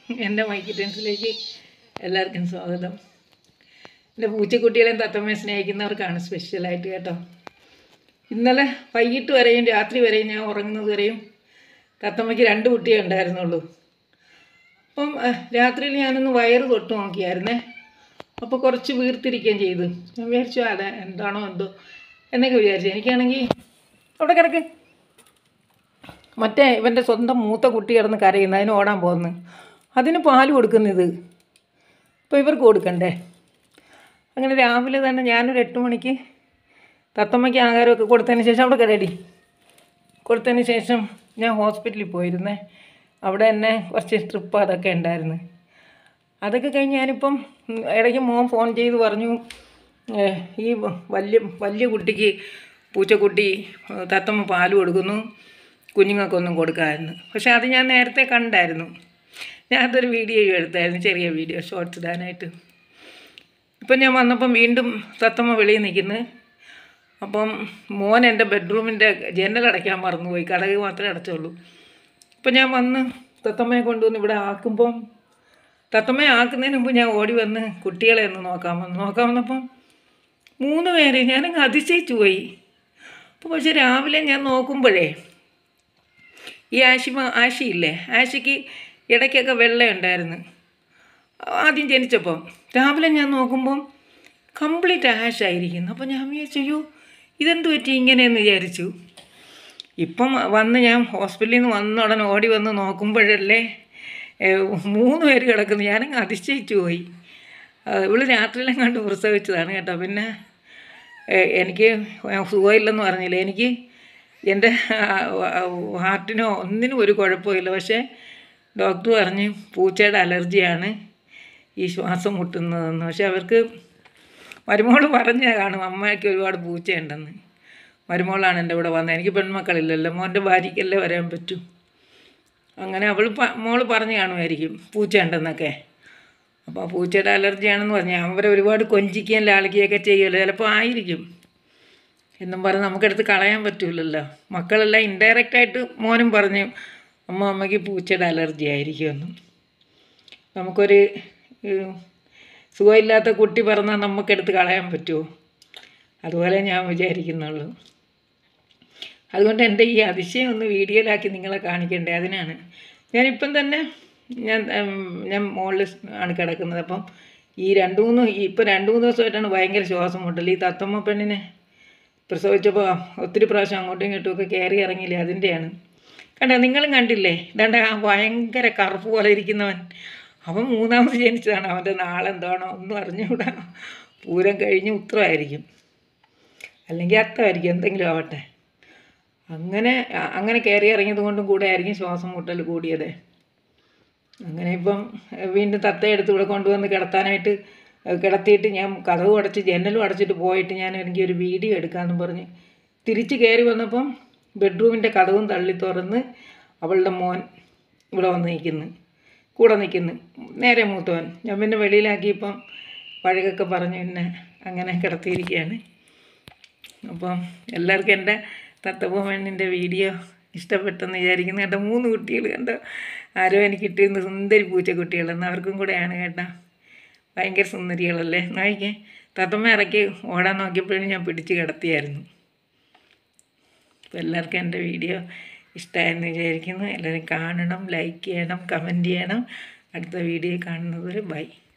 എൻ്റെ മൈക്ക് ടെൻസിലേക്ക് എല്ലാവർക്കും സ്വാഗതം എൻ്റെ പൂച്ചക്കുട്ടികളെയും തത്തമ്മയെ സ്നേഹിക്കുന്നവർക്കാണ് സ്പെഷ്യലായിട്ട് കേട്ടോ ഇന്നലെ വൈകിട്ട് വരെയും രാത്രി വരെയും ഞാൻ ഉറങ്ങുന്നത് വരെയും തത്തമ്മയ്ക്ക് രണ്ട് കുട്ടിയേ ഉണ്ടായിരുന്നുള്ളൂ അപ്പം അഹ്, രാത്രിയിൽ ഞാനൊന്ന് വയറ് തൊട്ട് നോക്കിയായിരുന്നേ അപ്പോൾ കുറച്ച് വീർത്തിരിക്കുകയും ചെയ്തു ഞാൻ വിചാരിച്ചു അതെ എന്താണോ എന്തോ എന്നൊക്കെ വിചാരിച്ചു എനിക്കാണെങ്കിൽ അവിടെ കിടക്ക് മറ്റേ ഇവൻ്റെ സ്വന്തം മൂത്ത കുട്ടി കിടന്ന് കരയുന്നു അതിന് ഓടാൻ പോകുന്നു അതിന് പാല് കൊടുക്കുന്നത് ഇപ്പോൾ ഇവർക്ക് കൊടുക്കണ്ടേ അങ്ങനെ രാവിലെ തന്നെ ഞാനൊരു എട്ട് മണിക്ക് തത്തമ്മയ്ക്ക് ആഹാരമൊക്കെ കൊടുത്തതിന് ശേഷം അവിടെ കിടടി കൊടുത്തതിന് ശേഷം ഞാൻ ഹോസ്പിറ്റലിൽ പോയിരുന്നേ അവിടെ തന്നെ കുറച്ച് ട്രിപ്പ് അതൊക്കെ ഉണ്ടായിരുന്നു അതൊക്കെ കഴിഞ്ഞ് ഞാനിപ്പം ഉം, ഇടയ്ക്ക് മോൻ ഫോൺ ചെയ്ത് പറഞ്ഞു ഏഹ്, ഈ വ- വലിയ വലിയ കുട്ടിക്ക് പൂച്ചക്കുട്ടി ഏഹ്, തത്തമ്മ പാല് കൊടുക്കുന്നു കുഞ്ഞുങ്ങൾക്കൊന്നും കൊടുക്കാമായിരുന്നു പക്ഷെ അത് ഞാൻ നേരത്തെ കണ്ടായിരുന്നു ഞാൻ അതൊരു വീഡിയോ എടുത്തായിരുന്നു ചെറിയ വീഡിയോ ഷോർട്സ് ഇടാനായിട്ട് ഇപ്പം ഞാൻ വന്നപ്പം വീണ്ടും തത്തമ്മ വെളിയിൽ നിൽക്കുന്നു അപ്പം മോൻ എൻ്റെ ബെഡ്റൂമിൻ്റെ ജനൽ അടയ്ക്കാൻ മറന്നുപോയി കടക് മാത്രമേ അടച്ചുള്ളൂ അപ്പം ഞാൻ വന്ന് തത്തമ്മയെ കൊണ്ടുവന്ന് ഇവിടെ ആക്കുമ്പം തത്തമ്മയെ ആക്കുന്നതിന് മുമ്പ് ഞാൻ ഓടി വന്ന് കുട്ടികളെ ഒന്ന് നോക്കാൻ വന്നു നോക്കാൻ വന്നപ്പം മൂന്ന് പേര് ഞാനങ്ങ് അതിശയിച്ചു പോയി അപ്പോൾ പക്ഷെ രാവിലെ ഞാൻ നോക്കുമ്പോഴേ ഈ ആഷിമ ആഷിയില്ലേ ആഷിക്ക് ഇടയ്ക്കൊക്കെ വെള്ളയുണ്ടായിരുന്നു ആദ്യം ജനിച്ചപ്പം രാവിലെ ഞാൻ നോക്കുമ്പം കംപ്ലീറ്റ് ആഷായിരിക്കുന്നു അപ്പോൾ ഞാൻ വിചാരിച്ചു അയ്യോ ഇതെന്ത് പറ്റി ഇങ്ങനെയെന്ന് വിചാരിച്ചു ഇപ്പം വന്ന് ഞാൻ ഹോസ്പിറ്റലിൽ നിന്ന് വന്ന ഉടനെ ഓടി വന്ന് നോക്കുമ്പോഴല്ലേ ഏഹ്, മൂന്ന് പേര് കിടക്കുന്നു ഞാനങ്ങ് അതിശയിച്ചു പോയി ആഹ് ഇവള് രാത്രിയിലും കണ്ട് പ്രസവിച്ചതാണ് കേട്ടോ പിന്നെ ഏഹ്, എനിക്ക് സുഖമില്ലെന്ന് പറഞ്ഞില്ല എനിക്ക് എൻ്റെ ഹാർട്ടിനോ ഒന്നിനും ഒരു കുഴപ്പമില്ല പക്ഷേ ഡോക്ടർ പറഞ്ഞ് പൂച്ചയുടെ അലർജിയാണ് ഈ ശ്വാസം മുട്ടുന്നതെന്ന് പക്ഷെ അവർക്ക് മരുമോൾ പറഞ്ഞ കാണും അമ്മയ്ക്ക് ഒരുപാട് പൂച്ചയുണ്ടെന്ന് മരുമോളാണ് എൻ്റെ ഇവിടെ വന്നത് എനിക്ക് പെൺമക്കളില്ലല്ലോ മോൻ്റെ ഭാര്യയ്ക്കല്ലേ വരാൻ പറ്റൂ അങ്ങനെ അവൾ മോള് പറഞ്ഞു കാണുമായിരിക്കും പൂച്ച ഉണ്ടെന്നൊക്കെ അപ്പോൾ ആ പൂച്ചയുടെ അലർജിയാണെന്ന് പറഞ്ഞാൽ അവരെ ഒരുപാട് കൊഞ്ചിക്കുകയും ലാളിക്കുകയൊക്കെ ചെയ്യുമല്ലോ ചിലപ്പോൾ ആയിരിക്കും എന്നും പറഞ്ഞ് നമുക്കെടുത്ത് കളയാൻ പറ്റൂലല്ലോ മക്കളെല്ലാം ഇൻഡയറക്റ്റായിട്ട് മോനും പറഞ്ഞു അമ്മ അമ്മയ്ക്ക് പൂച്ചയുടെ അലർജി ആയിരിക്കുമെന്നും നമുക്കൊരു ഏഹ്, സുഖമില്ലാത്ത കുട്ടി പറഞ്ഞാൽ നമുക്കെടുത്ത് കളയാൻ പറ്റുമോ അതുപോലെ ഞാൻ വിചാരിക്കുന്നുള്ളൂ അതുകൊണ്ട് എൻ്റെ ഈ അതിശയം ഒന്ന് വീഡിയോയിലാക്കി നിങ്ങളെ കാണിക്കണ്ടേ അതിനാണ് ഞാനിപ്പം തന്നെ ഞാൻ ഉം, ഞാൻ മുകളിൽ ആണ് കിടക്കുന്നത് അപ്പം ഈ രണ്ട് മൂന്ന് ഇപ്പം രണ്ട് മൂന്ന് ദിവസമായിട്ടാണ് ഭയങ്കര ശ്വാസം മുട്ടൽ ഈ തത്തമ്മ പെണ്ണിനെ പ്രസവിച്ചപ്പോൾ ഒത്തിരി പ്രാവശ്യം അങ്ങോട്ടും ഇങ്ങോട്ടും ഒക്കെ കയറി ഇറങ്ങിയില്ലേ അതിൻ്റെയാണ് കണ്ടോ നിങ്ങളും കണ്ടില്ലേ ഇതാണ്ട് ആ ഭയങ്കര കറുപ്പ് പോലെ ഇരിക്കുന്നവൻ അവൻ മൂന്നാമത് ജനിച്ചതാണ് അവൻ്റെ നാളെന്താണോ ഒന്നും അറിഞ്ഞുകൂടാ പൂരം കഴിഞ്ഞ് ഉത്തരമായിരിക്കും അല്ലെങ്കിൽ അത്തമായിരിക്കും എന്തെങ്കിലും ആവട്ടെ അങ്ങനെ അ- അങ്ങനെ കയറി ഇറങ്ങിയത് കൊണ്ടും കൂടെ ആയിരിക്കും ശ്വാസം മുട്ടൽ കൂടിയത് അങ്ങനെ ഇപ്പം എഹ്, വീണ്ടും തത്തയെടുത്ത് ഇവിടെ കൊണ്ടുവന്ന് കിടത്താനായിട്ട് എഹ്, കിടത്തിയിട്ട് ഞാൻ കഥവും അടച്ച് ജനലും അടച്ചിട്ട് പോയിട്ട് ഞാൻ എനിക്കൊരു വീഡിയോ എടുക്കാമെന്ന് പറഞ്ഞ് തിരിച്ച് കയറി വന്നപ്പം ബെഡ്റൂമിൻ്റെ കഥവും തള്ളി തുറന്ന് അവളുടെ മോൻ ഇവിടെ വന്ന് നിൽക്കുന്നു കൂടെ നിൽക്കുന്നു നേരെ മൂത്തവൻ ഞാൻ പിന്നെ വെളിയിലാക്കിയപ്പം വഴകൊക്കെ പറഞ്ഞ് പിന്നെ അങ്ങനെ കിടത്തിയിരിക്കുകയാണ് അപ്പം എല്ലാവർക്കും എൻ്റെ തത്തപ്പൂമണ്ണിൻ്റെ വീഡിയോ ഇഷ്ടപ്പെട്ടെന്ന് വിചാരിക്കുന്നു കേട്ടോ മൂന്ന് കുട്ടികൾ കണ്ടോ ആരോ എനിക്ക് കിട്ടിയിരുന്ന സുന്ദരി പൂച്ചക്കുട്ടികളെന്ന് അവർക്കും കൂടെയാണ് കേട്ടോ ഭയങ്കര സുന്ദരികളല്ലേ നോക്കിക്കേ തത്തമ്മ ഇറക്കി ഓടാൻ നോക്കിയപ്പോഴും ഞാൻ പിടിച്ച് കിടത്തിയായിരുന്നു അപ്പോൾ എല്ലാവർക്കും എൻ്റെ വീഡിയോ ഇഷ്ടമായെന്ന് വിചാരിക്കുന്നു എല്ലാവരും കാണണം ലൈക്ക് ചെയ്യണം കമൻറ്റ് ചെയ്യണം അടുത്ത വീഡിയോ കാണുന്നത് വരെ ബൈ